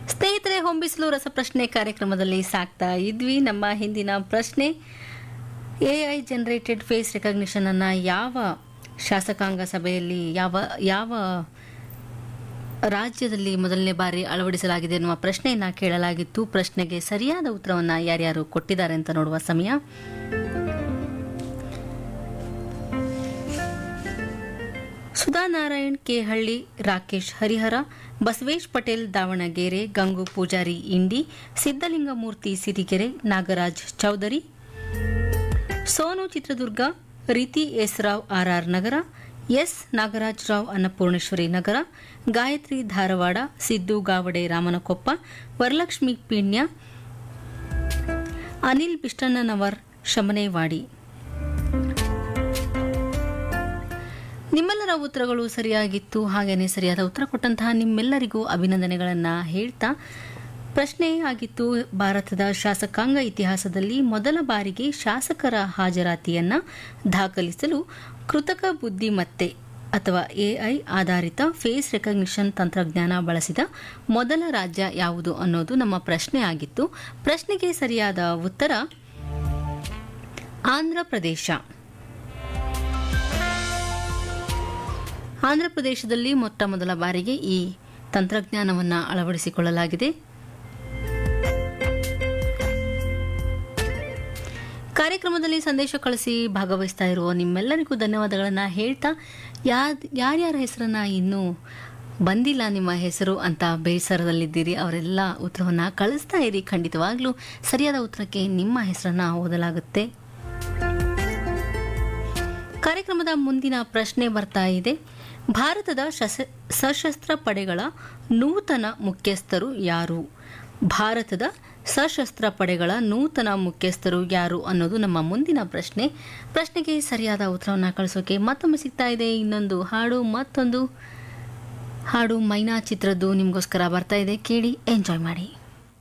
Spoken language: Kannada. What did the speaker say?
ಸ್ನೇಹಿತರೆ ಹೊಂಬಿಸಲು ರಸಪ್ರಶ್ನೆ ಕಾರ್ಯಕ್ರಮದಲ್ಲಿ ಸಾಕ್ತಾ ಇದ್ವಿ ನಮ್ಮ ಹಿಂದಿನ ಪ್ರಶ್ನೆ A I generated face recognition ಅನ್ನ ಯಾವ ಶಾಸಕಾಂಗ ಸಭೆಯಲ್ಲಿ ಯಾವ ಯಾವ ರಾಜ್ಯದಲ್ಲಿ ಮೊದಲನೇ ಬಾರಿ ಅಳವಡಿಸಲಾಗಿದೆ ಎನ್ನುವ ಪ್ರಶ್ನೆಯನ್ನ ಕೇಳಲಾಗಿತ್ತು ಪ್ರಶ್ನೆಗೆ ಸರಿಯಾದ ಉತ್ತರವನ್ನ ಯಾರ್ಯಾರು ಕೊಟ್ಟಿದ್ದಾರೆ ಅಂತ ನೋಡುವ ಸಮಯ ಸುಧಾ ನಾರಾಯಣ್ ಕೆಹಳ್ಳಿ ರಾಕೇಶ್ ಹರಿಹರ ಬಸವೇಶ್ ಪಟೇಲ್ ದಾವಣಗೆರೆ ಗಂಗು ಪೂಜಾರಿ ಇಂಡಿ Siddalingamurthy Sirigere Nagaraj Chaudhary Sonu Chitradurga Reethi S Rao RR Nagar S Nagaraj Rao Annapoorneshwari Nagar Gayatri Dharwad Siddu Gavade Ramanakoppa Varalakshmi Peenya Anil Bishtannanavar Shamanewadi ನಿಮ್ಮೆಲ್ಲರ ಉತ್ತರಗಳು ಸರಿಯಾಗಿತ್ತು ಹಾಗೇನೆ ಸರಿಯಾದ ಉತ್ತರ ಕೊಟ್ಟಂತಹ ನಿಮ್ಮೆಲ್ಲರಿಗೂ ಅಭಿನಂದನೆಗಳನ್ನು ಹೇಳ್ತಾ ಪ್ರಶ್ನೆ ಆಗಿತ್ತು ಭಾರತದ ಶಾಸಕಾಂಗ ಇತಿಹಾಸದಲ್ಲಿ ಮೊದಲ ಬಾರಿಗೆ ಶಾಸಕರ ಹಾಜರಾತಿಯನ್ನ ದಾಖಲಿಸಲು ಕೃತಕ ಬುದ್ಧಿಮತ್ತೆ ಅಥವಾ ಎಐ ಆಧಾರಿತ ಫೇಸ್ ರೆಕಗ್ನಿಷನ್ ತಂತ್ರಜ್ಞಾನ ಬಳಸಿದ ಮೊದಲ ರಾಜ್ಯ ಯಾವುದು ಅನ್ನೋದು ನಮ್ಮ ಪ್ರಶ್ನೆ ಆಗಿತ್ತು ಪ್ರಶ್ನೆಗೆ ಸರಿಯಾದ ಉತ್ತರ ಆಂಧ್ರ ಪ್ರದೇಶ ಆಂಧ್ರಪ್ರದೇಶದಲ್ಲಿ ಮೊಟ್ಟ ಮೊದಲ ಬಾರಿಗೆ ಈ ತಂತ್ರಜ್ಞಾನವನ್ನು ಅಳವಡಿಸಿಕೊಳ್ಳಲಾಗಿದೆ ಕಾರ್ಯಕ್ರಮದಲ್ಲಿ ಸಂದೇಶ ಕಳಿಸಿ ಭಾಗವಹಿಸ್ತಾ ಇರುವ ನಿಮ್ಮೆಲ್ಲರಿಗೂ ಧನ್ಯವಾದಗಳನ್ನು ಹೇಳ್ತಾ ಯಾದ್ ಯಾರ್ಯಾರ ಹೆಸರನ್ನ ಇನ್ನೂ ಬಂದಿಲ್ಲ ನಿಮ್ಮ ಹೆಸರು ಅಂತ ಬೇಸರದಲ್ಲಿದ್ದೀರಿ ಅವರೆಲ್ಲ ಉತ್ತರವನ್ನು ಕಳಿಸ್ತಾ ಇರಿ ಖಂಡಿತವಾಗ್ಲೂ ಸರಿಯಾದ ಉತ್ತರಕ್ಕೆ ನಿಮ್ಮ ಹೆಸರನ್ನ ಓದಲಾಗುತ್ತೆ ಕಾರ್ಯಕ್ರಮದ ಮುಂದಿನ ಪ್ರಶ್ನೆ ಬರ್ತಾ ಇದೆ ಭಾರತದ ಶಸ- ಸಶಸ್ತ್ರ ಪಡೆಗಳ ನೂತನ ಮುಖ್ಯಸ್ಥರು ಯಾರು ಭಾರತದ ಸಶಸ್ತ್ರ ಪಡೆಗಳ ನೂತನ ಮುಖ್ಯಸ್ಥರು ಯಾರು ಅನ್ನೋದು ನಮ್ಮ ಮುಂದಿನ ಪ್ರಶ್ನೆ ಪ್ರಶ್ನೆಗೆ ಸರಿಯಾದ ಉತ್ತರವನ್ನು ಕಳಿಸೋಕೆ ಮತ್ತೊಮ್ಮೆ ಸಿಗ್ತಾ ಇದೆ ಇನ್ನೊಂದು ಹಾಡು ಮತ್ತೊಂದು ಹಾಡು ಮೈನಾ ಚಿತ್ರದ್ದು ನಿಮಗೋಸ್ಕರ ಬರ್ತಾ ಇದೆ ಕೇಳಿ ಎಂಜಾಯ್ ಮಾಡಿ